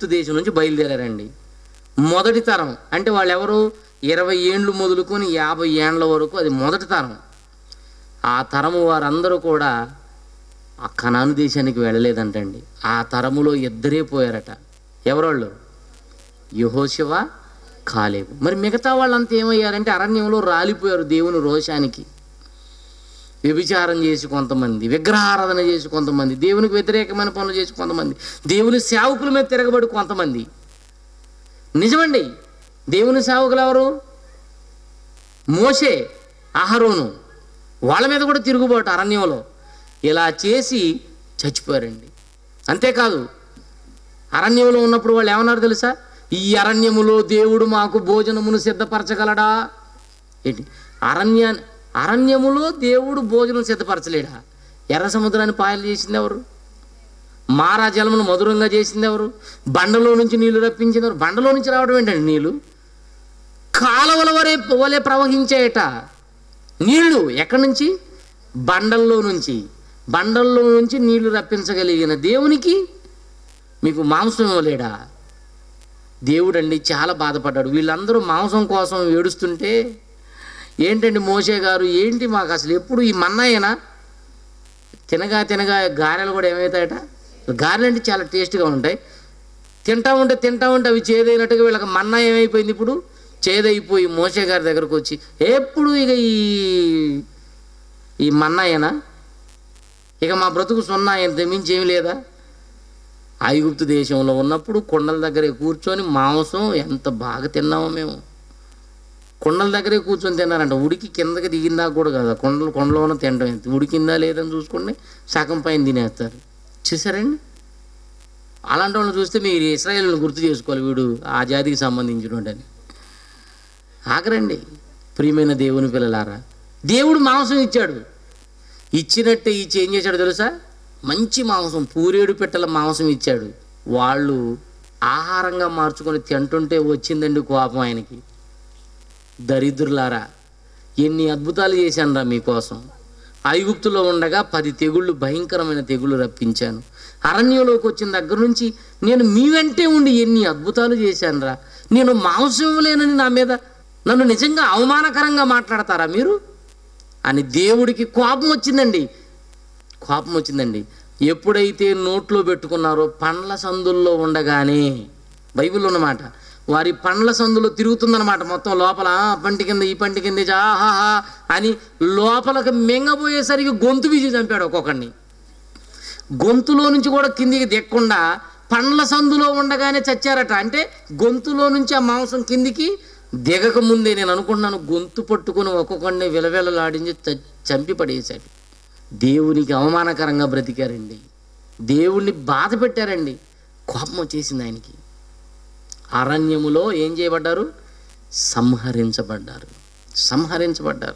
దేశం నుంచి బయలుదేరారండి మొదటి తరం అంటే వాళ్ళు ఎవరు ఇరవై ఏండ్లు మొదలుకొని యాభై ఏండ్ల వరకు అది మొదటి తరం ఆ తరము వారందరూ కూడా ఆ కనాను దేశానికి వెళ్ళలేదంటండి ఆ తరములో ఇద్దరే పోయారట ఎవరోళ్ళు యహోశివ కాలేబు మరి మిగతా వాళ్ళంతా ఏమయ్యారంటే అరణ్యంలో రాలిపోయారు దేవుని రోషానికి వ్యభిచారం చేసి కొంతమంది విగ్రహారాధన చేసి కొంతమంది దేవునికి వ్యతిరేకమైన పనులు చేసి కొంతమంది దేవుని సేవకుల మీద తిరగబడి కొంతమంది నిజమండి దేవుని సేవకులు ఎవరు మోషే అహరోను వాళ్ళ మీద కూడా తిరుగుబాటు అరణ్యంలో ఇలా చేసి చచ్చిపోయారండి అంతేకాదు అరణ్యంలో ఉన్నప్పుడు వాళ్ళు ఏమన్నారు తెలుసా ఈ అరణ్యములో దేవుడు మాకు భోజనమును సిద్ధపరచగలడా ఏంటి అరణ్య అరణ్యములో దేవుడు భోజనం సిద్ధపరచలేడా ఎర్ర సముద్రాన్ని పాయలు చేసింది ఎవరు మారా జలమును మధురంగా చేసింది ఎవరు బండలో నుంచి నీళ్లు రప్పించింది ఎవరు బండలో నుంచి రావడం ఏంటండి నీళ్లు కాలువల వరే వలె ప్రవహించేట నీళ్లు ఎక్కడి నుంచి బండల్లో నుంచి బండల్లో నుంచి నీళ్లు రప్పించగలిగిన దేవునికి మీకు మాంసం ఇవ్వలేడా దేవుడండి చాలా బాధపడ్డాడు వీళ్ళందరూ మాంసం కోసం ఏడుస్తుంటే ఏంటండి మోసే గారు ఏంటి మాకు అసలు ఎప్పుడు ఈ మన్నాయేనా తినగా తినగా గారెలు కూడా ఏమవుతాయట గారెలు అంటే చాలా టేస్ట్గా ఉంటాయి తింటా ఉంటే తింటా ఉంటే అవి చేదైనట్టుగా వీళ్ళకి మన్నా ఏమైపోయింది ఇప్పుడు చేదైపోయి మోసే గారి దగ్గరకు వచ్చి ఎప్పుడు ఇక ఈ ఈ మన్నాయేనా ఇక మా బ్రతుకు సున్నా ఎంత మించి ఏమి లేదా ఐగుప్తు దేశంలో ఉన్నప్పుడు కొండల దగ్గరే కూర్చొని మాంసం ఎంత బాగా తిన్నామో మేము కొండల దగ్గరే కూర్చొని తిన్నారంట ఉడికి కిందకి దిగిందా కూడా కదా కొండలు కొండలో ఉన్న తినడం ఎంత ఉడికిందా లేదని చూసుకోండి సగం పైన తినేస్తారు చూసారండి అలాంటి వాళ్ళని చూస్తే మీరు ఇస్రాయేల్ని గుర్తు చేసుకోవాలి వీడు ఆ జాతికి సంబంధించినోడని ఆగరండి ప్రియమైన దేవుని పిల్లలారా దేవుడు మాంసం ఇచ్చాడు ఇచ్చినట్టే ఇచ్చి ఏం చేశాడు తెలుసా మంచి మాంసం పూరేడు పెట్టల మాంసం ఇచ్చాడు వాళ్ళు ఆహారంగా మార్చుకొని తింటుంటే వచ్చిందండి కోపం ఆయనకి దరిద్రులారా ఎన్ని అద్భుతాలు చేశానురా మీకోసం ఐగుప్తులో ఉండగా పది తెగుళ్ళు భయంకరమైన తెగుళ్ళు రప్పించాను అరణ్యంలోకి వచ్చిన దగ్గర నుంచి నేను మీ వెంటే ఉండి ఎన్ని అద్భుతాలు చేశానురా నేను మాంసం ఇవ్వలేనని నా మీద నన్ను నిజంగా అవమానకరంగా మాట్లాడతారా మీరు అని దేవుడికి కోపం వచ్చిందండి కోపం వచ్చిందండి ఎప్పుడైతే నోట్లో పెట్టుకున్నారో పండ్ల సందుల్లో ఉండగానే బైబిల్లో ఉన్నమాట వారి పండ్ల సందులో తిరుగుతుందన్నమాట మొత్తం లోపల ఆ పంటి కింద ఈ పంటి కింద ఆహాహా అని లోపలికి మింగబోయేసరికి గొంతు బిజీ చంపాడు ఒక్కొక్కడిని గొంతులో నుంచి కూడా కిందికి దిక్కుండా పండ్ల సందులో ఉండగానే చచ్చారట అంటే గొంతులో నుంచి ఆ మాంసం కిందికి దిగక ముందే నేను అనుకుంటున్నాను గొంతు పట్టుకుని ఒక్కొక్కడిని విలవిలలాడించి చ- చంపి పడేశాడు దేవునికి అవమానకరంగా బ్రతికారండి దేవుణ్ణి బాధ పెట్టారండి కోపం వచ్చేసింది ఆయనకి అరణ్యములో ఏం చేయబడ్డారు సంహరించబడ్డారు సంహరించబడ్డారు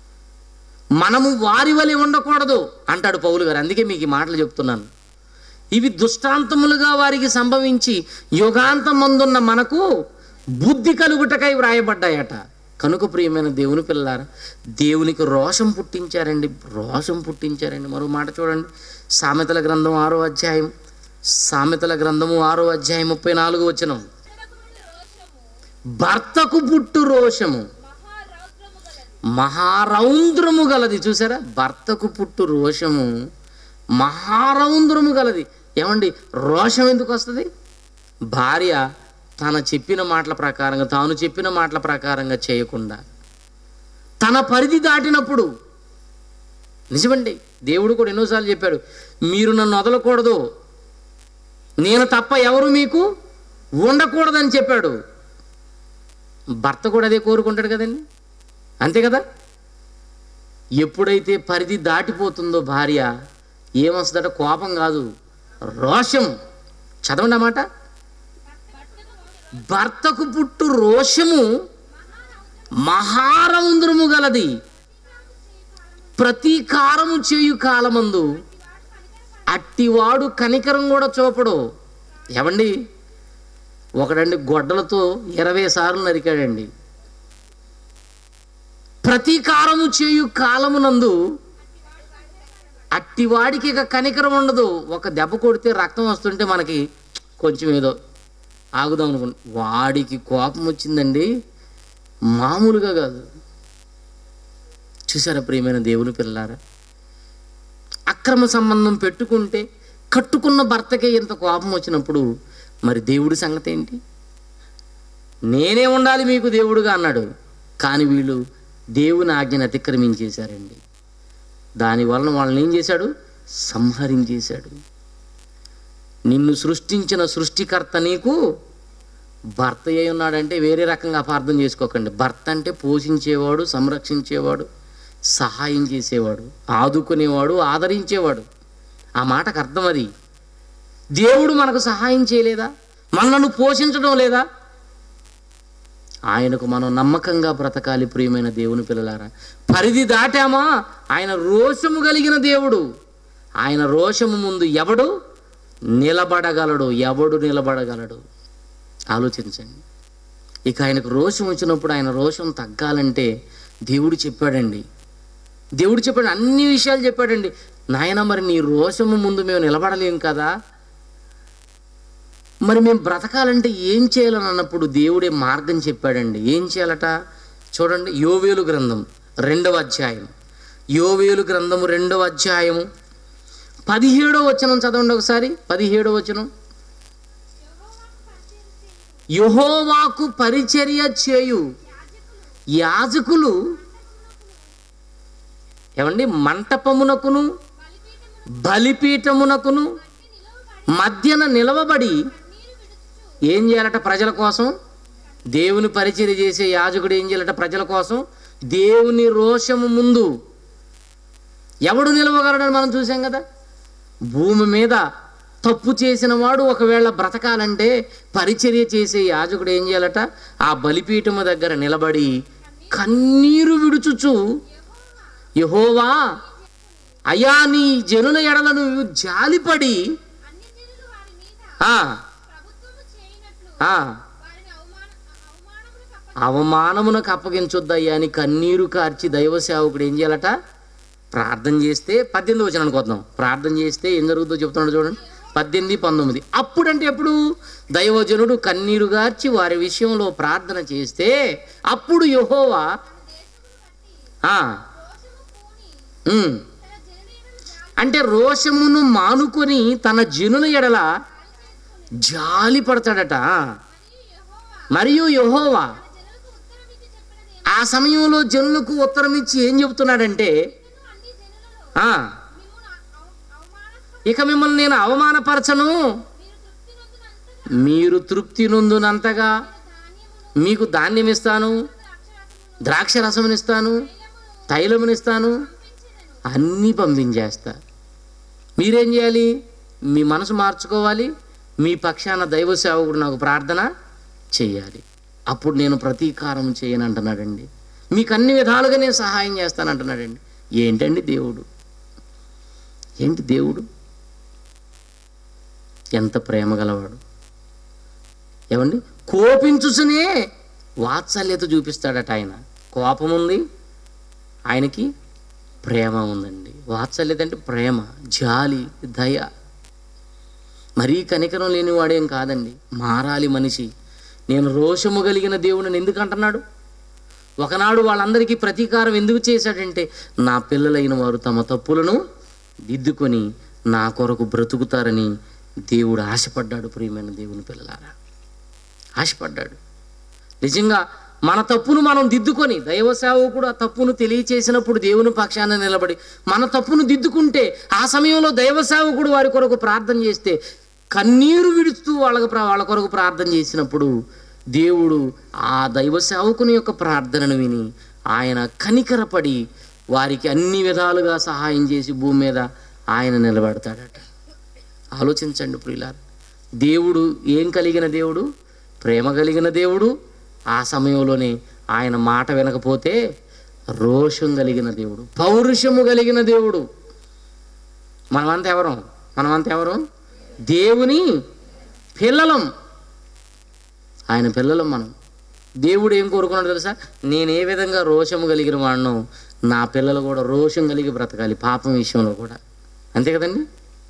మనము వారి వలె ఉండకూడదు అంటాడు పౌలు గారు అందుకే మీకు ఈ మాటలు చెప్తున్నాను ఇవి దుష్టాంతములుగా వారికి సంభవించి యుగాంతమందున్న మనకు బుద్ధి కలుగుటకై వ్రాయబడ్డాయట కనుక ప్రియమైన దేవుని పిల్లారా దేవునికి రోషం పుట్టించారండి రోషం పుట్టించారండి మరో మాట చూడండి సామెతల గ్రంథం ఆరో అధ్యాయం సామెతల గ్రంథము ఆరో అధ్యాయం ముప్పై నాలుగు వచనం భర్తకు పుట్టు రోషము మహారౌంద్రము గలది చూసారా భర్తకు పుట్టు రోషము మహారౌంద్రము గలది ఏమండి రోషం ఎందుకు వస్తుంది భార్య తన చెప్పిన మాటల ప్రకారంగా తాను చెప్పిన మాటల ప్రకారంగా చేయకుండా తన పరిధి దాటినప్పుడు నిజమండి దేవుడు కూడా ఎన్నోసార్లు చెప్పాడు మీరు నన్ను వదలకూడదు నేను తప్ప ఎవరు మీకు ఉండకూడదని చెప్పాడు భర్త కూడా అదే కోరుకుంటాడు కదండి అంతే కదా ఎప్పుడైతే పరిధి దాటిపోతుందో భార్య ఏమొస్తుందట కోపం కాదు రోషం చదవండి అన్నమాట భర్తకు పుట్టు రోషము మహారౌంద్రము గలది ప్రతీకారము చేయు కాలమందు అట్టివాడు కనికరం కూడా చూపడు ఏమండి ఒకడండి గొడ్డలతో ఇరవై సార్లు నరికాడండి ప్రతీకారము చేయు కాలమునందు అట్టివాడికి ఇక కనికరం ఉండదు ఒక దెబ్బ కొడితే రక్తం వస్తుంటే మనకి కొంచెం ఏదో ఆగుదాం అనుకున్నా వాడికి కోపం వచ్చిందండి మామూలుగా కాదు చూసారా ప్రియమైన దేవుని పిల్లారా అక్రమ సంబంధం పెట్టుకుంటే కట్టుకున్న భర్తకే ఇంత కోపం వచ్చినప్పుడు మరి దేవుడి సంగతి ఏంటి నేనే ఉండాలి మీకు దేవుడుగా అన్నాడు కానీ వీళ్ళు దేవుని ఆజ్ఞను అతిక్రమించేశారండి దానివలన వాళ్ళని ఏం చేశాడు సంహరించేశాడు నిన్ను సృష్టించిన సృష్టికర్త నీకు భర్త అయి ఉన్నాడంటే వేరే రకంగా అపార్థం చేసుకోకండి భర్త అంటే పోషించేవాడు సంరక్షించేవాడు సహాయం చేసేవాడు ఆదుకునేవాడు ఆదరించేవాడు ఆ మాటకు అర్థం అది దేవుడు మనకు సహాయం చేయలేదా మనల్ని పోషించడం లేదా ఆయనకు మనం నమ్మకంగా బ్రతకాలి ప్రియమైన దేవుని పిల్లలారా పరిధి దాటామా ఆయన రోషము కలిగిన దేవుడు ఆయన రోషము ముందు ఎవడు నిలబడగలడు ఎవడు నిలబడగలడు ఆలోచించండి ఇక ఆయనకు రోషం వచ్చినప్పుడు ఆయన రోషం తగ్గాలంటే దేవుడు చెప్పాడండి దేవుడు చెప్పాడు అన్ని విషయాలు చెప్పాడండి నాయన మరి నీ రోషము ముందు మేము నిలబడలేం కదా మరి మేము బ్రతకాలంటే ఏం చేయాలని అన్నప్పుడు దేవుడే మార్గం చెప్పాడండి ఏం చేయాలట చూడండి యోవేలు గ్రంథం రెండవ అధ్యాయం యోవేలు గ్రంథము రెండవ అధ్యాయము పదిహేడో వచనం చదవండి ఒకసారి పదిహేడో వచనం యహోవాకు పరిచర్య చేయు యాజకులు ఏమండి మంటపమునకును బలిపీఠమునకును మధ్యన నిలవబడి ఏం చేయాలట ప్రజల కోసం దేవుని పరిచర్య చేసే యాజకుడు ఏం చేయాలట ప్రజల కోసం దేవుని రోషము ముందు ఎవడు నిలవగలడని మనం చూసాం కదా భూమి మీద తప్పు చేసిన వాడు ఒకవేళ బ్రతకాలంటే పరిచర్య చేసే యాజకుడు ఏం చేయాలట ఆ బలిపీఠము దగ్గర నిలబడి కన్నీరు విడుచుచు యహోవా అయా నీ జనుల ఎడలను జాలిపడి అన్ని జనులు వారి మీద ఆ, ప్రభుత్వము చేయనట్లు ఆ, వారిని అవమాన అవమానములు తప్ప అవమానమునకు అప్పగించొద్దయ్యా అని కన్నీరు కార్చి దైవ సేవకుడు ఏం చేయాలట ప్రార్థన చేస్తే పద్దెనిమిది వచనానికి వద్దాం ప్రార్థన చేస్తే ఏం జరుగుతుందో చెప్తున్నాడు చూడండి పద్దెనిమిది పంతొమ్మిది అప్పుడంటే ఎప్పుడు దైవజనుడు కన్నీరు గార్చి వారి విషయంలో ప్రార్థన చేస్తే అప్పుడు యహోవా ఆ, రోషము పూని ఉమ్, తన జనులను జాలి అంటే రోషమును మానుకొని తన జనుల ఎడల జాలి పడతాడట మరియు యెహోవా మరియు యహోవా జనులకు ఉత్తరం ఇచ్చి చెప్పినది ఆ సమయంలో జనులకు ఉత్తరం ఇచ్చి ఏం చెబుతున్నాడంటే ఏమనగా అన్ని జనులలో ఆ, మిమ్మును అవ- అవమానస్పద ఇక మిమ్మల్ని నేను అవమానపరచను మీరు తృప్తి నొందునంతగా మీరు తృప్తి నొందునంతగా ధాన్యమును మీకు ధాన్యం ఇస్తాను ద్రాక్షరసమును ద్రాక్ష రసమునిస్తాను తైలమును తైలమునిస్తాను పంపించెదను అన్నీ పంపించేస్తా మీరేం చేయాలి మీ మనసు మార్చుకోవాలి మీ పక్షాన దైవ సేవకుడు నాకు ప్రార్థన చేయాలి అప్పుడు నేను ప్రతీకారం చేయను అంటున్నాడండి మీకు అన్ని విధాలుగా నేను సహాయం చేస్తాను అంటున్నాడండి ఏంటండి దేవుడు ఏంటి దేవుడు ఎంత ప్రేమ గలవాడు ఏమండి కోపించుసునే వాత్సల్యత చూపిస్తాడట ఆయన కోపం ఉంది ఆయనకి ప్రేమ ఉందండి వాత్సల్యత అంటే ప్రేమ జాలి దయ మరీ కనికరం లేని వాడేం కాదండి మారాలి మనిషి నేను రోషము కలిగిన దేవుడిని ఎందుకు అంటున్నాడు ఒకనాడు వాళ్ళందరికీ ప్రతీకారం ఎందుకు చేశాడంటే నా పిల్లలైన వారు తమ తప్పులను దిద్దుకొని నా కొరకు బ్రతుకుతారని దేవుడు ఆశపడ్డాడు ప్రియమైన దేవుని పిల్లలారా ఆశపడ్డాడు నిజంగా మన తప్పును మనం దిద్దుకొని దైవ సేవకుడు ఆ తప్పును తెలియచేసినప్పుడు దేవుని పక్షాన నిలబడి మన తప్పును దిద్దుకుంటే ఆ సమయంలో దైవ సేవకుడు వారి కొరకు ప్రార్థన చేస్తే కన్నీరు విడుస్తూ వాళ్ళకు ప్ర- వాళ్ళ కొరకు ప్రార్థన చేసినప్పుడు దేవుడు ఆ దైవ సేవకుని యొక్క ప్రార్థనను విని ఆయన కనికరపడి వారికి అన్ని విధాలుగా సహాయం చేసి భూమి మీద ఆయన నిలబెడతాడట ఆలోచించండి ప్రియులారు దేవుడు ఏం కలిగిన దేవుడు ప్రేమ కలిగిన దేవుడు ఆ సమయంలోనే ఆయన మాట వినకపోతే రోషం కలిగిన దేవుడు పౌరుషము కలిగిన దేవుడు మనమంతా ఎవరం మనమంతా ఎవరం దేవుని పిల్లలం ఆయన పిల్లలం మనం దేవుడు ఏం కోరుకున్నాడు తెలుసా నేను ఏ విధంగా రోషము కలిగిన వాడినో నా పిల్లలు కూడా రోషం కలిగి బ్రతకాలి పాపం విషయంలో కూడా అంతే కదండి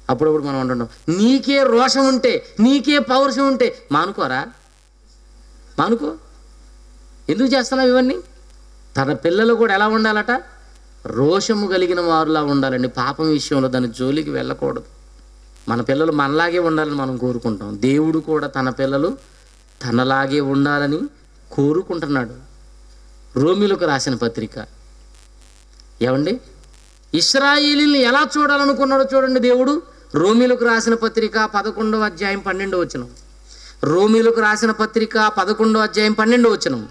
అప్పుడప్పుడు మనం అంటుంటాం నీకే రోషం ఉంటే నీకే పౌరుషం ఉంటే మానుకోరా మానుకో ఎందుకు చేస్తున్నావు ఇవన్నీ తన పిల్లలు కూడా ఎలా ఉండాలట రోషము కలిగిన వారులా ఉండాలండి పాపం విషయంలో దాని జోలికి వెళ్ళకూడదు మన పిల్లలు మనలాగే ఉండాలని మనం కోరుకుంటాం దేవుడు కూడా తన పిల్లలు తనలాగే ఉండాలని కోరుకుంటున్నాడు రోమిలకు రాసిన పత్రిక ఏమండి ఇస్రాయేలీని ఎలా చూడాలనుకున్నాడో చూడండి దేవుడు రోమిలకు రాసిన పత్రిక పదకొండవ అధ్యాయం పన్నెండో వచనం రోమిలకు రాసిన పత్రిక పదకొండో అధ్యాయం పన్నెండో వచనం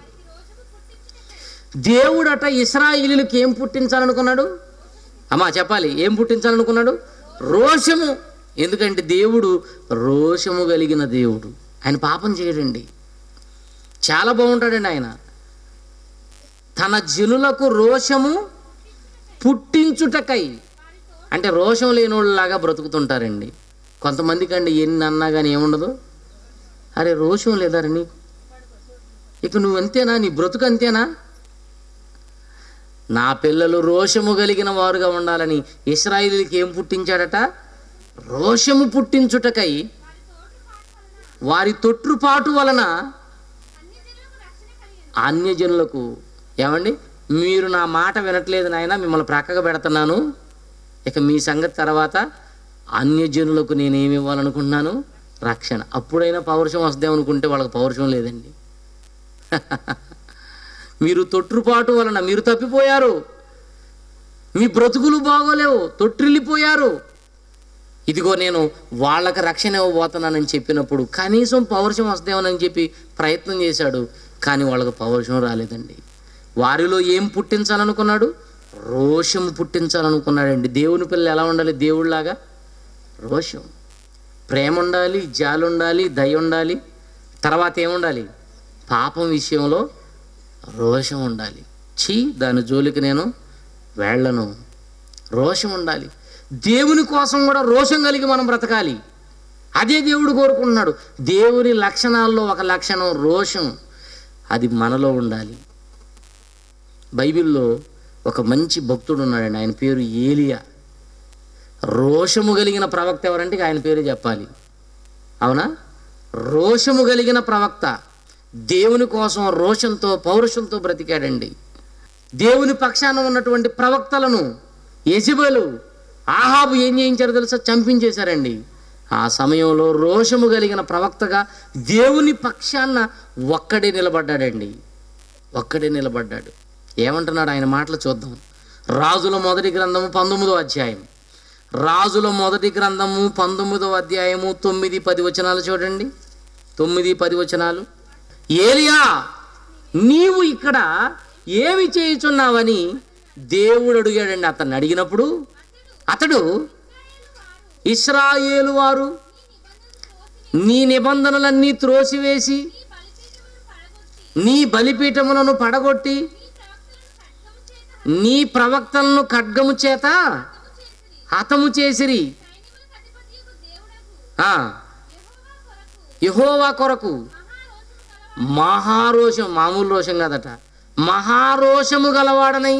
దేవుడట ఇస్రాయిలీలకు ఏం పుట్టించాలనుకున్నాడు అమ్మా చెప్పాలి ఏం పుట్టించాలనుకున్నాడు రోషము ఎందుకంటే దేవుడు రోషము కలిగిన దేవుడు ఆయన పాపం చేయడండి చాలా బాగుంటాడండి ఆయన తన జనులకు రోషము పుట్టించుటకై అంటే రోషం లేని వాళ్ళలాగా బ్రతుకుతుంటారండి కొంతమందికి అండి ఎన్ని అన్నా కానీ ఏముండదు అరే రోషం లేదా నీకు ఇక నువ్వు అంతేనా నీ బ్రతుకు అంతేనా నా పిల్లలు రోషము కలిగిన వారుగా ఉండాలని ఇస్రాయిలీకి ఏం పుట్టించాడట రోషము పుట్టించుటకై వారి తొట్టుపాటు వలన అన్యజనులకు ఏమండి మీరు నా మాట వినట్లేదు నాయన మిమ్మల్ని ప్రక్కగా పెడుతున్నాను ఇక మీ సంగతి తర్వాత అన్యజనులకు నేనేమి ఇవ్వాలనుకుంటున్నాను రక్షణ అప్పుడైనా పౌరుషం వస్తామనుకుంటే వాళ్ళకి పౌరుషం లేదండి మీరు తొట్టుపాటు వలన మీరు తప్పిపోయారు మీ బ్రతుకులు బాగోలేవు తొట్టిల్లిపోయారు ఇదిగో నేను వాళ్ళకి రక్షణ ఇవ్వబోతున్నానని చెప్పినప్పుడు కనీసం పౌరుషం వస్తామని చెప్పి ప్రయత్నం చేశాడు కానీ వాళ్ళకి పౌరుషం రాలేదండి వారిలో ఏం పుట్టించాలనుకున్నాడు రోషం పుట్టించాలనుకున్నాడండి దేవుని పిల్లలు ఎలా ఉండాలి దేవుడిలాగా రోషం ప్రేమ ఉండాలి జాలి ఉండాలి దయ ఉండాలి తర్వాత ఏముండాలి పాపం విషయంలో రోషం ఉండాలి చీ దాని జోలికి నేను వెళ్ళను రోషం ఉండాలి దేవుని కోసం కూడా రోషం కలిగి మనం బ్రతకాలి అదే దేవుడు కోరుకుంటున్నాడు దేవుని లక్షణాల్లో ఒక లక్షణం రోషం అది మనలో ఉండాలి బైబిల్లో ఒక మంచి భక్తుడు ఉన్నాడండి ఆయన పేరు ఏలియా రోషము కలిగిన ప్రవక్త ఎవరంటే ఇక ఆయన పేరు చెప్పాలి అవునా రోషము కలిగిన ప్రవక్త దేవుని కోసం రోషంతో పౌరుషంతో బ్రతికాడండి దేవుని పక్షాన ఉన్నటువంటి ప్రవక్తలను యజబలు ఆహాబు ఏం చేయించారో తెలుసా చంపించేశారండి ఆ సమయంలో రోషము కలిగిన ప్రవక్తగా దేవుని పక్షాన ఒక్కడే నిలబడ్డాడండి ఒక్కడే నిలబడ్డాడు ఏమంటున్నాడు ఆయన మాటలు చూద్దాం రాజుల మొదటి గ్రంథము పంతొమ్మిదో అధ్యాయం రాజుల మొదటి గ్రంథము పంతొమ్మిదో అధ్యాయము తొమ్మిది పది వచనాలు చూడండి తొమ్మిది పది వచనాలు ఏలియా నీవు ఇక్కడ ఏమి చేయుచున్నావని దేవుడు అడిగాడండి అతన్ని అడిగినప్పుడు అతడు ఇస్రాయేలు వారు నీ నిబంధనలన్నీ త్రోసివేసి నీ బలిపీఠములను పడగొట్టి నీ ప్రవక్తలను ఖడ్గము చేత హతము చేసిరి ఆ, యెహోవా కొరకు మహారోషం మామూలు రోషం కాదట మహారోషము గలవాడనై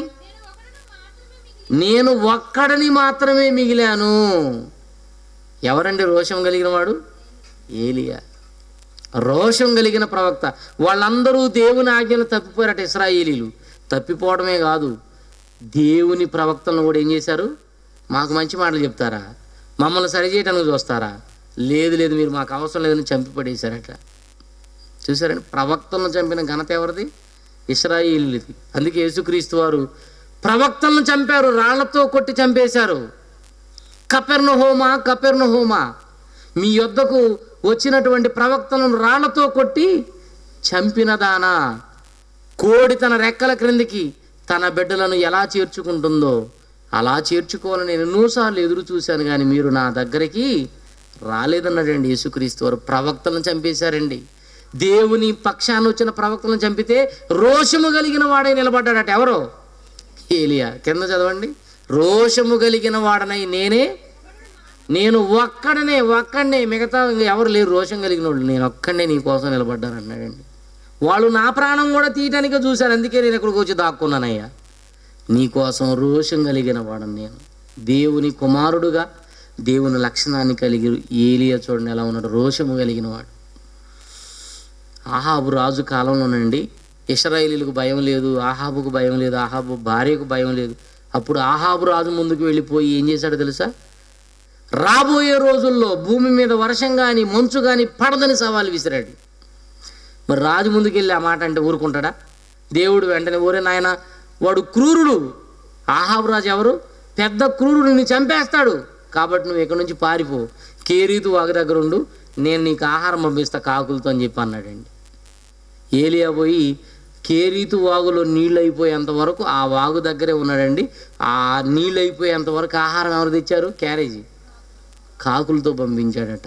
నేను ఒక్కడని మాత్రమే మిగిలాను ఎవరండి రోషం కలిగిన వాడు ఏలియా రోషం కలిగిన ప్రవక్త వాళ్ళందరూ దేవుని ఆజ్ఞలు తప్పిపోయారట ఇస్రాయేలీలు తప్పిపోవడమే కాదు దేవుని ప్రవక్తలను కూడా ఏం చేశారు మాకు మంచి మాటలు చెప్తారా మమ్మల్ని సరిచేయటానికి చూస్తారా లేదు లేదు మీరు మాకు అవసరం లేదని చంపి పడేశారట చూసారండి ప్రవక్తలను చంపిన ఘనత ఎవరిది ఇస్రాయిల్ది అందుకే యేసుక్రీస్తు వారు ప్రవక్తలను చంపారు రాళ్లతో కొట్టి చంపేశారు కపెర్ణ హోమా కపెర్ణ హోమా మీ యొద్దకు వచ్చినటువంటి ప్రవక్తలను రాళ్లతో కొట్టి చంపినదానా కోడి తన రెక్కల క్రిందికి తన బిడ్డలను ఎలా చేర్చుకుంటుందో అలా చేర్చుకోవాలని నేను ఎన్నోసార్లు ఎదురు చూశాను కానీ మీరు నా దగ్గరికి రాలేదన్నాడండి యేసుక్రీస్తు వారు ప్రవక్తలను చంపేశారండి దేవుని పక్షాన వచ్చిన ప్రవక్తలను చంపితే రోషము కలిగిన వాడే నిలబడ్డాడట ఎవరో ఏలియా కింద చదవండి రోషము కలిగిన వాడనై నేనే నేను ఒక్కడనే ఒక్కడనే మిగతా ఇంక ఎవరు లేరు రోషం కలిగిన వాళ్ళు నేను ఒక్కడనే నీ కోసం నిలబడ్డాను అన్నాడండి వాళ్ళు నా ప్రాణం కూడా తీయటానికే చూశారు అందుకే నేను ఇక్కడికి వచ్చి దాక్కున్నానయ్యా నీ కోసం రోషం కలిగిన వాడను నేను దేవుని కుమారుడుగా దేవుని లక్షణాన్ని కలిగి ఏలియా చూడండి ఎలా ఉన్నాడు రోషము కలిగిన వాడు ఆహాబు రాజు కాలంలోనండి ఇస్రాయేలీలకు భయం లేదు ఆహాబుకు భయం లేదు ఆహాబు భార్యకు భయం లేదు అప్పుడు ఆహాబు రాజు ముందుకు వెళ్ళిపోయి ఏం చేశాడో తెలుసా రాబోయే రోజుల్లో భూమి మీద వర్షం కానీ మంచు కానీ పడదని సవాలు విసిరాడు మరి రాజు ముందుకు వెళ్ళి ఆ మాట అంటే ఊరుకుంటాడా దేవుడు వెంటనే ఊరే నాయన వాడు క్రూరుడు ఆహాబు రాజు ఎవరు పెద్ద క్రూరుడు నిన్ను చంపేస్తాడు కాబట్టి నువ్వు ఇక్కడి నుంచి పారిపో కేరీతు వాగు దగ్గర ఉండు నేను నీకు ఆహారం పంపిస్తా కాకులతో అని చెప్పి అన్నాడండి ఏలియా పోయి కేరీతు వాగులో నీళ్ళు అయిపోయేంత వరకు ఆ వాగు దగ్గరే ఉన్నాడండి ఆ నీళ్ళు అయిపోయేంత వరకు ఆహారం ఎవరు తెచ్చారు క్యారేజీ కాకులతో పంపించాడట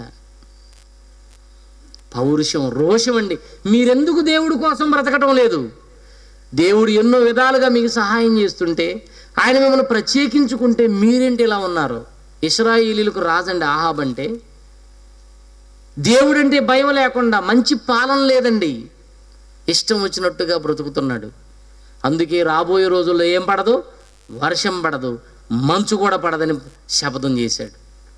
పౌరుషం రోషం అండి మీరెందుకు దేవుడి కోసం బ్రతకటం లేదు దేవుడు ఎన్నో విధాలుగా మీకు సహాయం చేస్తుంటే ఆయన మిమ్మల్ని ప్రత్యేకించుకుంటే మీరేంటి ఇలా ఉన్నారు ఇస్రాయిలీలకు రాజండి ఆహాబ్ అంటే దేవుడంటే భయం లేకుండా మంచి పాలన లేదండి ఇష్టం వచ్చినట్టుగా బ్రతుకుతున్నాడు అందుకే రాబోయే రోజుల్లో ఏం పడదు వర్షం పడదు మంచు కూడా పడదని శపథం చేశాడు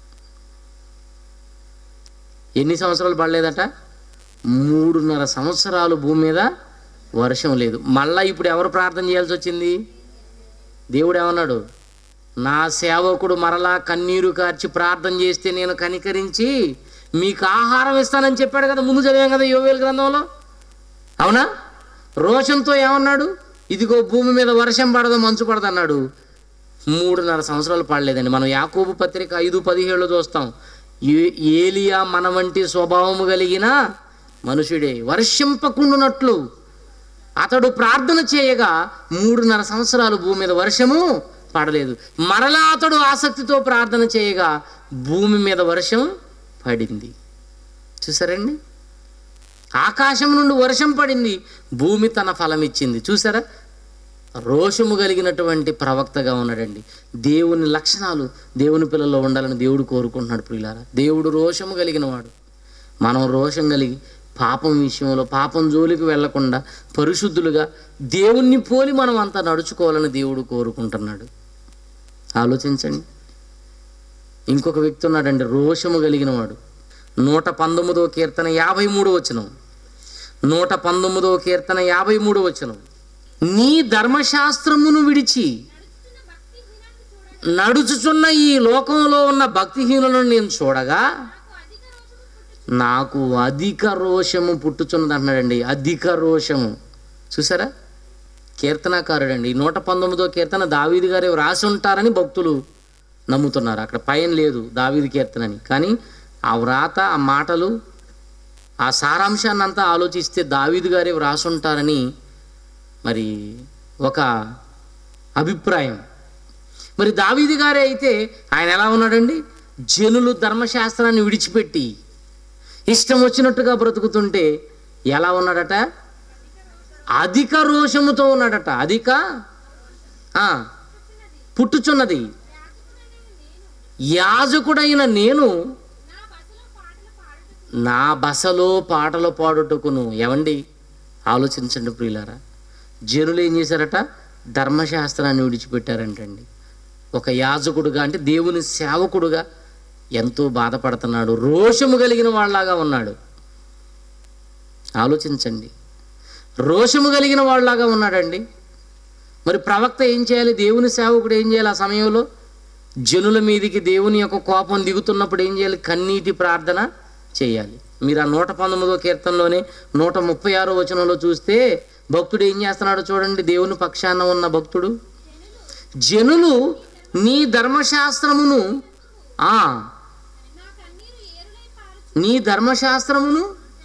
ఎన్ని సంవత్సరాలు పడలేదట మూడున్నర సంవత్సరాలు భూమి మీద వర్షం లేదు మళ్ళా ఇప్పుడు ఎవరు ప్రార్థన చేయాల్సి వచ్చింది దేవుడు ఏమన్నాడు నా సేవకుడు మరలా కన్నీరు కార్చి ప్రార్థన చేస్తే నేను కనికరించి మీకు ఆహారం ఇస్తానని చెప్పాడు కదా ముందు చదివాం కదా యోవేలు గ్రంథంలో అవునా రోషంతో ఏమన్నాడు ఇదిగో భూమి మీద వర్షం పడదు మంచు పడదు అన్నాడు మూడున్నర సంవత్సరాలు పడలేదండి మనం యాకోబు పత్రిక ఐదు పదిహేడులో చూస్తాం ఏ- ఏలియా మన వంటి స్వభావము కలిగిన మనుషుడే వర్షింపకుండునట్లు అతడు ప్రార్థన చేయగా మూడున్నర సంవత్సరాలు భూమి మీద వర్షము పడలేదు మరలా అతడు ఆసక్తితో ప్రార్థన చేయగా భూమి మీద వర్షం పడింది చూసారండి ఆకాశం నుండి వర్షం పడింది భూమి తన ఫలం ఇచ్చింది చూసారా రోషము కలిగినటువంటి ప్రవక్తగా ఉన్నాడండి దేవుని లక్షణాలు దేవుని పిల్లల్లో ఉండాలని దేవుడు కోరుకుంటున్నాడు ప్రియులారా దేవుడు రోషము కలిగిన వాడు మనం రోషం కలిగి పాపం విషయంలో పాపం జోలికి వెళ్లకుండా పరిశుద్ధులుగా దేవుణ్ణి పోలి మనం అంతా నడుచుకోవాలని దేవుడు కోరుకుంటున్నాడు ఆలోచించండి ఇంకొక వ్యక్తి ఉన్నాడండి రోషము కలిగిన వాడు నూట పంతొమ్మిదో కీర్తన యాభై మూడు వచనం నూట పంతొమ్మిదో కీర్తన యాభై మూడు వచనం నీ ధర్మశాస్త్రమును విడిచి నడుచుచున్న ఈ లోకంలో ఉన్న భక్తిహీనులను నేను చూడగా నాకు అధిక రోషము పుట్టుచున్నది అంటున్నాడండి అధిక రోషము చూసారా కీర్తనాకారుడండి ఈ నూట పంతొమ్మిదో కీర్తన దావీది గారే రాసి ఉంటారని భక్తులు నమ్ముతున్నారు అక్కడ పైన లేదు దావీది కీర్తనని కానీ ఆ వ్రాత ఆ మాటలు ఆ సారాంశాన్ని అంతా ఆలోచిస్తే దావీదు గారే వ్రాసి ఉంటారని మరి ఒక అభిప్రాయం మరి దావీది గారే అయితే ఆయన ఎలా ఉన్నాడండి జనులు ధర్మశాస్త్రాన్ని విడిచిపెట్టి ఇష్టం వచ్చినట్టుగా బ్రతుకుతుంటే ఎలా ఉన్నాడట అధిక రోషముతో ఉన్నాడట అధిక ఆ, పుట్టుచున్నది యాజకుడైన నేను నా బసలో పాటలు పాడుటకును ఎవండి ఆలోచించండి ప్రియులారా జనులు ఏం చేశారట ధర్మశాస్త్రాన్ని విడిచిపెట్టారంటండి ఒక యాజకుడుగా అంటే దేవుని సేవకుడుగా ఎంతో బాధపడుతున్నాడు రోషము కలిగిన వాళ్ళలాగా ఉన్నాడు ఆలోచించండి రోషము కలిగిన వాళ్ళలాగా ఉన్నాడండి మరి ప్రవక్త ఏం చేయాలి దేవుని సేవకుడు ఏం చేయాలి ఆ సమయంలో జనుల మీదికి దేవుని యొక్క కోపం దిగుతున్నప్పుడు ఏం చేయాలి కన్నీటి ప్రార్థన చేయాలి మీరు ఆ నూట పంతొమ్మిదో కీర్తనలోనే నూట ముప్పై ఆరో వచనంలో చూస్తే భక్తుడు ఏం చేస్తున్నాడో చూడండి దేవుని పక్షాన ఉన్న భక్తుడు జనులు నీ ధర్మశాస్త్రమును ఆ నీ ధర్మశాస్త్రమును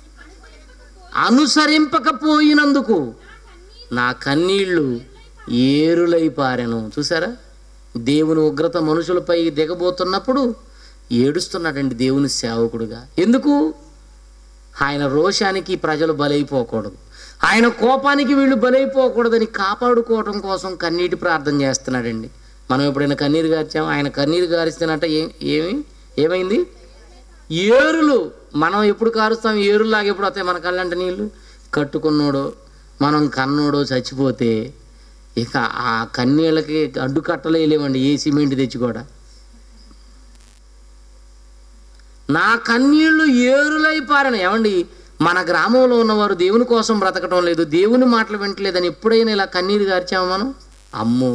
అనుసరింపకపోయినందుకు నా కన్నీళ్లు ఏరులై పారెను చూసారా దేవుని ఉగ్రత మనుషులపై దిగబోతున్నప్పుడు ఏడుస్తున్నాడండి దేవుని సేవకుడుగా ఎందుకు ఆయన రోషానికి ప్రజలు బలైపోకూడదు ఆయన కోపానికి వీళ్ళు బలైపోకూడదని కాపాడుకోవటం కోసం కన్నీటి ప్రార్థన చేస్తున్నాడండి మనం ఎప్పుడైనా కన్నీరు గార్చాం ఆయన కన్నీరు గారిస్తేనట ఏ ఏమి ఏమైంది ఏరులు మనం ఎప్పుడు కారుస్తాం ఏరులాగా ఎప్పుడు వస్తాయి మన కళ్ళంట నీళ్ళు కట్టుకున్నోడో మనం కన్నోడో చచ్చిపోతే ఇక ఆ కన్నీళ్ళకి అడ్డుకట్టలేలేమండి ఏ సిమెంట్ తెచ్చి కూడా నా కన్నీళ్లు ఏరులై పారను ఏమండి మన గ్రామంలో ఉన్నవారు దేవుని కోసం బ్రతకటం లేదు దేవుని మాటలు వింటలేదని ఎప్పుడైనా ఇలా కన్నీరు గార్చామా మనం అమ్మో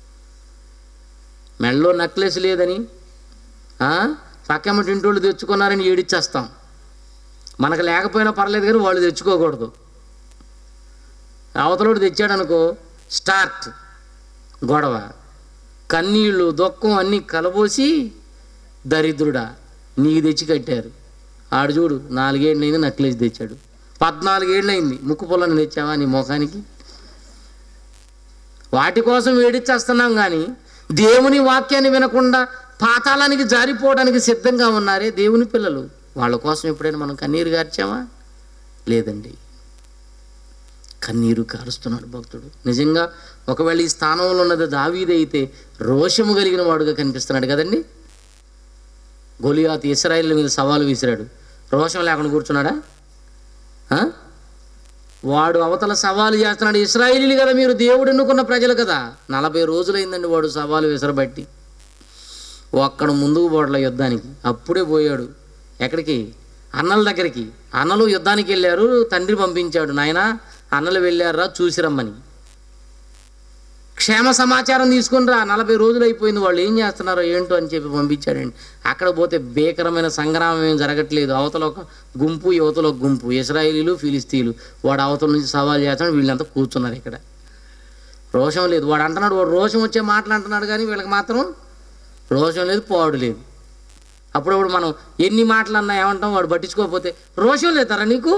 మెళ్ళో నక్లెస్ లేదని ఆ? పక్కమ్మ ఇంటోళ్ళు తెచ్చుకున్నారని ఏడిచ్చేస్తాం మనకు లేకపోయినా పర్లేదు కానీ వాళ్ళు తెచ్చుకోకూడదు అవతలోడు తెచ్చాడనుకో స్టార్ట్ గొడవ కన్నీళ్ళు దుఃఖం అన్నీ కలబోసి దరిద్రుడా నీకు తెచ్చి కట్టారు ఆడు చూడు నాలుగేళ్ళైంది నక్లెస్ తెచ్చాడు పద్నాలుగేళ్ళైంది ముక్కు పొలను తెచ్చావా నీ ముఖానికి వాటి కోసం వేడిచ్చేస్తున్నాం కానీ దేవుని వాక్యాన్ని వినకుండా పాతాళానికి జారిపోవడానికి సిద్ధంగా ఉన్నారే దేవుని పిల్లలు వాళ్ళ కోసం ఎప్పుడైనా మనం కన్నీరు గార్చామా లేదండి కన్నీరు కారుస్తున్నాడు భక్తుడు నిజంగా ఒకవేళ ఈ స్థానంలో ఉన్నది దావీదైతే రోషము కలిగిన వాడుగా కనిపిస్తున్నాడు కదండి గొలియాత్ ఇస్రాయిల్ మీద సవాలు విసిరాడు రోషం లేకుండా కూర్చున్నాడా ఆ? వాడు అవతల సవాలు చేస్తున్నాడు ఇస్రాయిలీలు కదా మీరు దేవుడు ఎన్నుకున్న ప్రజలు కదా నలభై రోజులైందండి వాడు సవాలు విసరబట్టి ఒక్కడ ముందుకు పోవట్ల యుద్ధానికి అప్పుడే పోయాడు ఎక్కడికి అన్నల దగ్గరికి అన్నలు యుద్ధానికి వెళ్ళారు తండ్రి పంపించాడు నాయన అన్నలు వెళ్ళారా చూసిరమ్మని క్షేమ సమాచారం తీసుకుని రా నలభై రోజులు అయిపోయింది వాళ్ళు ఏం చేస్తున్నారో ఏంటో అని చెప్పి పంపించాడండి అక్కడ పోతే భీకరమైన సంగ్రామం ఏం జరగట్లేదు అవతల ఒక గుంపు యువతల ఒక గుంపు ఇస్రాయేలీలు ఫిలిస్తీన్లు వాడు అవతల నుంచి సవాల్ చేస్తాడు వీళ్ళంతా కూర్చున్నారు ఇక్కడ రోషం లేదు వాడు అంటున్నాడు వాడు రోషం వచ్చే మాటలు అంటున్నాడు కానీ వీళ్ళకి మాత్రం రోషం లేదు పోవడం లేదు అప్పుడప్పుడు మనం ఎన్ని మాటలు అన్నా ఏమంటాం వాడు పట్టించుకోకపోతే రోషం లేదారా నీకు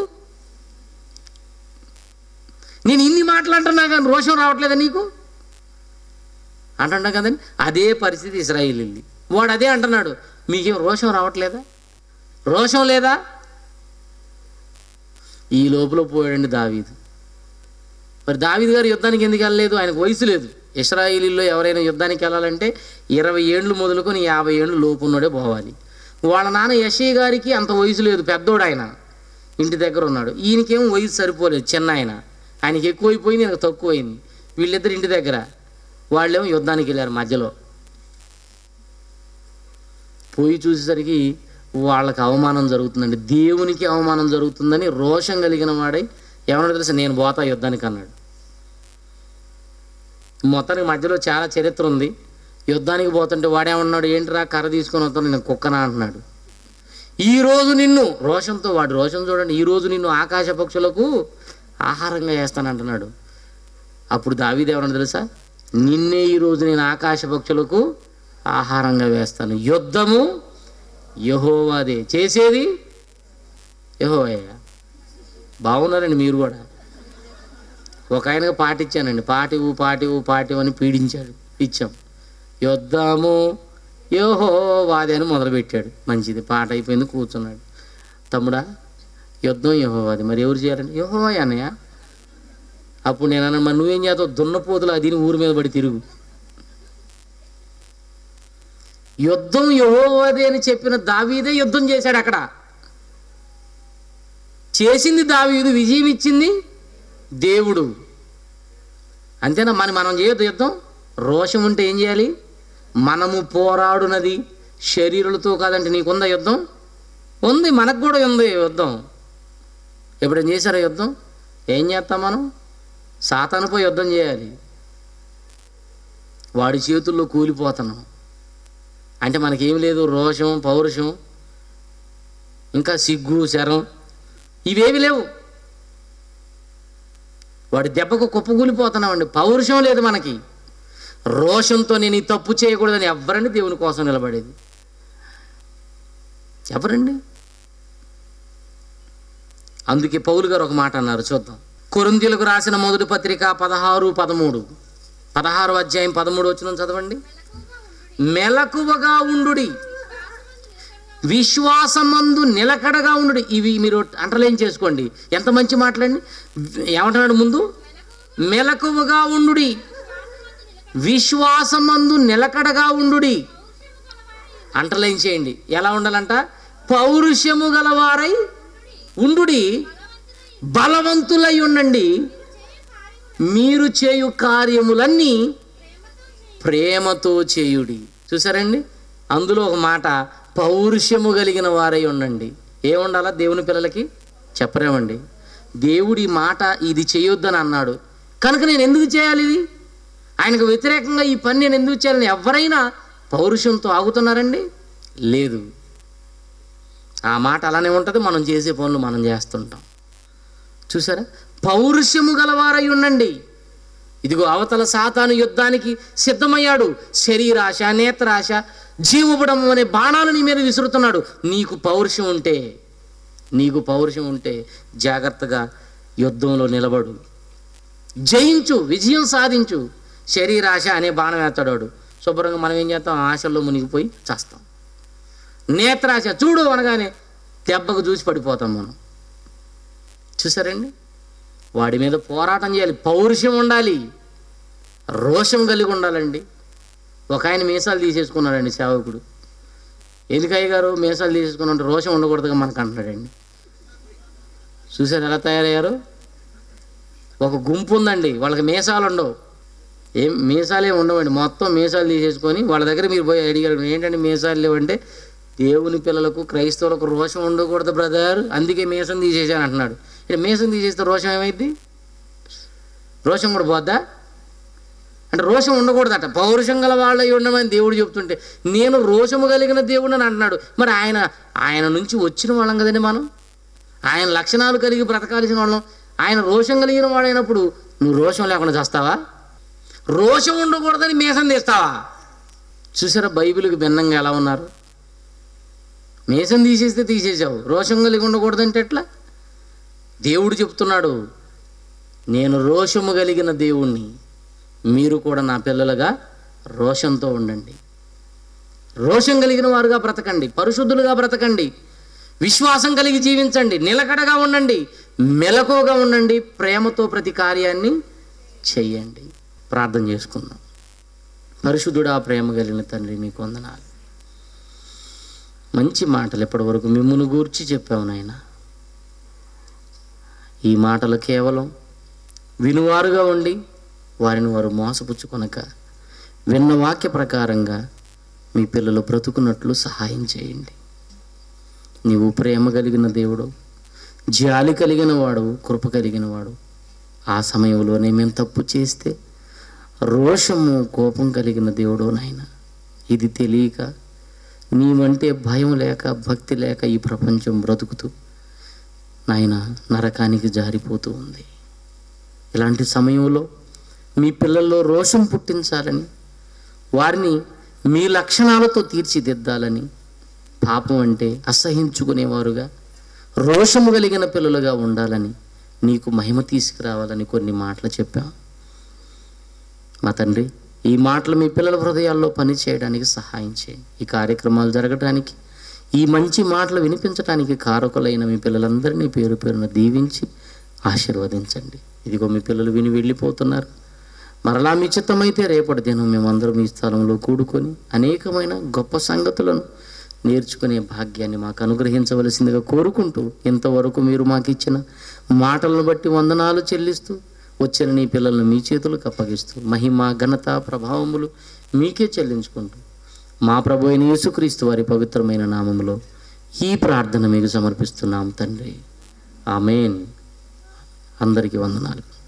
నేను ఇన్ని మాటలు అంటున్నా కానీ రోషం రావట్లేదా నీకు అంటున్నా కదండి అదే పరిస్థితి ఇస్రాయిల్ వెళ్ళి వాడు అదే అంటున్నాడు మీకేం రోషం రావట్లేదా రోషం లేదా ఈ లోపల పోయాడండి దావీదు మరి దావీదు గారు యుద్ధానికి ఎందుకు వెళ్ళలేదు ఆయనకు వయసు లేదు ఇస్రాయిలీలో ఎవరైనా యుద్ధానికి వెళ్ళాలంటే ఇరవై ఏండ్లు మొదలుకొని యాభై ఏండ్లు లోపు ఉన్నోడే పోవాలి వాళ్ళ నాన్న యశయ్య గారికి అంత వయసు లేదు పెద్దోడు ఆయన ఇంటి దగ్గర ఉన్నాడు ఈయనకేం వయసు సరిపోలేదు చిన్న ఆయన ఆయనకి ఎక్కువైపోయింది ఈయనకు తక్కువైంది వీళ్ళిద్దరు ఇంటి దగ్గర వాళ్ళేమో యుద్ధానికి వెళ్ళారు మధ్యలో పోయి చూసేసరికి వాళ్ళకి అవమానం జరుగుతుందండి దేవునికి అవమానం జరుగుతుందని రోషం కలిగిన వాడై ఏమన్నా తెలుసా నేను పోతా యుద్ధానికి అన్నాడు మొత్తానికి మధ్యలో చాలా చరిత్ర ఉంది యుద్ధానికి పోతుంటే వాడేమన్నాడు ఏంట్రా కర్ర తీసుకొని వస్తాను నేను కుక్కనా అంటున్నాడు ఈ రోజు నిన్ను రోషంతో వాడు రోషం చూడండి ఈ రోజు నిన్ను ఆకాశ పక్షులకు ఆహారంగా వేస్తానంటున్నాడు అప్పుడు దావీదేవరని తెలుసా నిన్నే ఈ రోజు నేను ఆకాశ పక్షులకు ఆహారంగా వేస్తాను యుద్ధము యహోవాదే చేసేది యహోవయ్య బాగున్నారండి మీరు కూడా ఒక ఆయనకు పాట ఇచ్చానండి పాటివు పాటివు పాటివు అని పీడించాడు ఇచ్చాం యుద్ధము యహోవాది అని మొదలుపెట్టాడు మంచిది పాట అయిపోయింది కూర్చున్నాడు తమ్ముడా యుద్ధం యహోవాది మరి ఎవరు చేయాలండి యహోవాయ్ అన్నయ్య అప్పుడు నేను అన్నాను మరి నువ్వేం చేస్తావు దున్నపోతులు అది ఊరి మీద పడి తిరుగు యుద్ధం యహోవాది అని చెప్పిన దావీదే యుద్ధం చేశాడు అక్కడ చేసింది దావీదు విజయం ఇచ్చింది దేవుడు అంతేనా మరి మనం చేయొద్దు యుద్ధం రోషం ఉంటే ఏం చేయాలి మనము పోరాడునది శరీరులతో కాదంటే నీకుందా యుద్ధం ఉంది మనకు కూడా ఉంది యుద్ధం ఎప్పుడేం చేశారా యుద్ధం ఏం చేస్తాం మనం సాతానుపై యుద్ధం చేయాలి వాడి చేతుల్లో కూలిపోతున్నాం అంటే మనకేం లేదు రోషం పౌరుషం ఇంకా సిగ్గు శరం ఇవేవి లేవు వాడి దెబ్బకు కుప్పకూలిపోతున్నామండి పౌరుషం లేదు మనకి రోషంతో నేను ఈ తప్పు చేయకూడదని ఎవరండి దేవుని కోసం నిలబడేది ఎవరండి అందుకే పౌలు గారు ఒక మాట అన్నారు చూద్దాం కొరిందీలకు రాసిన మొదటి పత్రిక పదహారు పదమూడు పదహారు అధ్యాయం పదమూడు వచ్చిన చదవండి మెలకువగా ఉండుడి విశ్వాసమందు నిలకడగా ఉండు ఇవి మీరు అంటలేం చేసుకోండి ఎంత మంచి మాటలండి ఏమంటున్నాడు ముందు మెలకువగా ఉండుడి విశ్వాసమందు నిలకడగా ఉండుడి అంటలేం చేయండి ఎలా ఉండాలంట పౌరుషము గలవారై ఉండుడి బలవంతులై ఉండండి మీరు చేయు కార్యములన్నీ ప్రేమతో చేయుడి చూసారండి అందులో ఒక మాట పౌరుషము కలిగిన వారై ఉండండి ఏముండాలా దేవుని పిల్లలకి చెప్పరేమండి దేవుడి మాట ఇది చేయొద్దని అన్నాడు కనుక నేను ఎందుకు చేయాలి ఇది ఆయనకు వ్యతిరేకంగా ఈ పని నేను ఎందుకు చేయాలని ఎవరైనా పౌరుషంతో ఆగుతున్నారండి లేదు ఆ మాట అలానే ఉంటుంది మనం చేసే పనులు మనం చేస్తుంటాం చూసారా పౌరుషము గలవారై ఉండండి ఇదిగో అవతల సాతాను యుద్ధానికి సిద్ధమయ్యాడు శరీరాశ నేత్రాశ జీవబుడం అనే బాణాలు నీ మీద విసురుతున్నాడు నీకు పౌరుషం ఉంటే నీకు పౌరుషం ఉంటే జాగ్రత్తగా యుద్ధంలో నిలబడు జయించు విజయం సాధించు శరీరాశ అనే బాణం వేస్తాడు వాడు. శుభ్రంగా మనం ఏం చేస్తాం ఆశల్లో మునిగిపోయి చేస్తాం నేత్రాశ చూడు అనగానే దెబ్బకు చూసి పడిపోతాం మనం చూసారండి వాడి మీద పోరాటం చేయాలి పౌరుషం ఉండాలి రోషం కలిగి ఉండాలండి ఒక ఆయన మీసాలు తీసేసుకున్నాడండి సేవకుడు ఎందుకయ్య గారు మీసాలు తీసేసుకున్నట్టు రోషం ఉండకూడదుగా మనకు అంటున్నాడండి చూసారు ఎలా తయారయ్యారు ఒక గుంపు ఉందండి వాళ్ళకి మీసాలు ఉండవు ఏం మీసాలే ఉండవండి మొత్తం మీసాలు తీసేసుకొని వాళ్ళ దగ్గర మీరు పోయి అడిగారు ఏంటంటే మీసాలు లేవంటే దేవుని పిల్లలకు క్రైస్తవులకు రోషం ఉండకూడదు బ్రదర్ అందుకే మీసం తీసేసాను అంటున్నాడు ఇక మీసం తీసేస్తే రోషం ఏమైంది రోషం కూడా పోద్దా అంటే రోషం ఉండకూడదట పౌరుషం గల వాళ్ళ ఉండమని దేవుడు చెప్తుంటే నేను రోషము కలిగిన దేవుడు అని అంటున్నాడు మరి ఆయన ఆయన నుంచి వచ్చిన వాళ్ళం కదండి మనం ఆయన లక్షణాలు కలిగి బ్రతకాల్సిన వాళ్ళం ఆయన రోషం కలిగిన వాడైనప్పుడు నువ్వు రోషం లేకుండా చేస్తావా రోషం ఉండకూడదని మీసం తీస్తావా చూసారా బైబిల్కి భిన్నంగా ఎలా ఉన్నారు మీసం తీసేస్తే తీసేసావు రోషం కలిగి ఉండకూడదంటే ఎట్లా దేవుడు చెప్తున్నాడు నేను రోషము కలిగిన దేవుణ్ణి మీరు కూడా నా పిల్లలుగా రోషంతో ఉండండి రోషం కలిగిన వారుగా బ్రతకండి పరిశుద్ధులుగా బ్రతకండి విశ్వాసం కలిగి జీవించండి నిలకడగా ఉండండి మెలకువగా ఉండండి ప్రేమతో ప్రతి కార్యాన్ని చెయ్యండి ప్రార్థన చేసుకుందాం పరిశుద్ధుడా ప్రేమ కలిగిన తండ్రి మీకు వందనాలు మంచి మాటలు ఇప్పటివరకు మిమ్మును గూర్చి చెప్పావు నాయన ఈ మాటలు కేవలం వినువారుగా ఉండి వారిని వారు మోసపుచ్చుకొనక విన్న వాక్య ప్రకారంగా మీ పిల్లలు బ్రతుకున్నట్లు సహాయం చేయండి నీవు ప్రేమ కలిగిన దేవుడు జాలి కలిగిన వాడు కృప కలిగిన వాడు ఆ సమయంలోనే మేము తప్పు చేస్తే రోషము కోపం కలిగిన దేవుడు నాయన ఇది తెలియక నీవంటే భయం లేక భక్తి లేక ఈ ప్రపంచం బ్రతుకుతూ నాయన నరకానికి జారిపోతూ ఉంది ఇలాంటి సమయంలో మీ పిల్లల్లో రోషం పుట్టించాలని వారిని మీ లక్షణాలతో తీర్చిదిద్దాలని పాపం అంటే అసహించుకునేవారుగా రోషము కలిగిన పిల్లలుగా ఉండాలని నీకు మహిమ తీసుకురావాలని కొన్ని మాటలు చెప్పాం మా తండ్రి ఈ మాటలు మీ పిల్లల హృదయాల్లో పని చేయడానికి సహాయం చేయండి ఈ కార్యక్రమాలు జరగడానికి ఈ మంచి మాటలు వినిపించడానికి కారకులైన మీ పిల్లలందరినీ పేరు పేరున దీవించి ఆశీర్వదించండి ఇదిగో మీ పిల్లలు విని వెళ్ళిపోతున్నారు మరలా మీ చిత్తమైతే రేపటి దినం మేమందరం ఈ స్థలంలో కూడుకొని అనేకమైన గొప్ప సంగతులను నేర్చుకునే భాగ్యాన్ని మాకు అనుగ్రహించవలసిందిగా కోరుకుంటూ ఇంతవరకు మీరు మాకు ఇచ్చిన మాటలను బట్టి వందనాలు చెల్లిస్తూ వచ్చిన నీ పిల్లలను మీ చేతులకు అప్పగిస్తూ మహిమ ఘనత ప్రభావములు మీకే చెల్లించుకుంటూ మా ప్రభు అయిన యేసుక్రీస్తు వారి పవిత్రమైన నామములో ఈ ప్రార్థన మీకు సమర్పిస్తున్నాం తండ్రి ఆమెన్ అందరికీ వందనాలు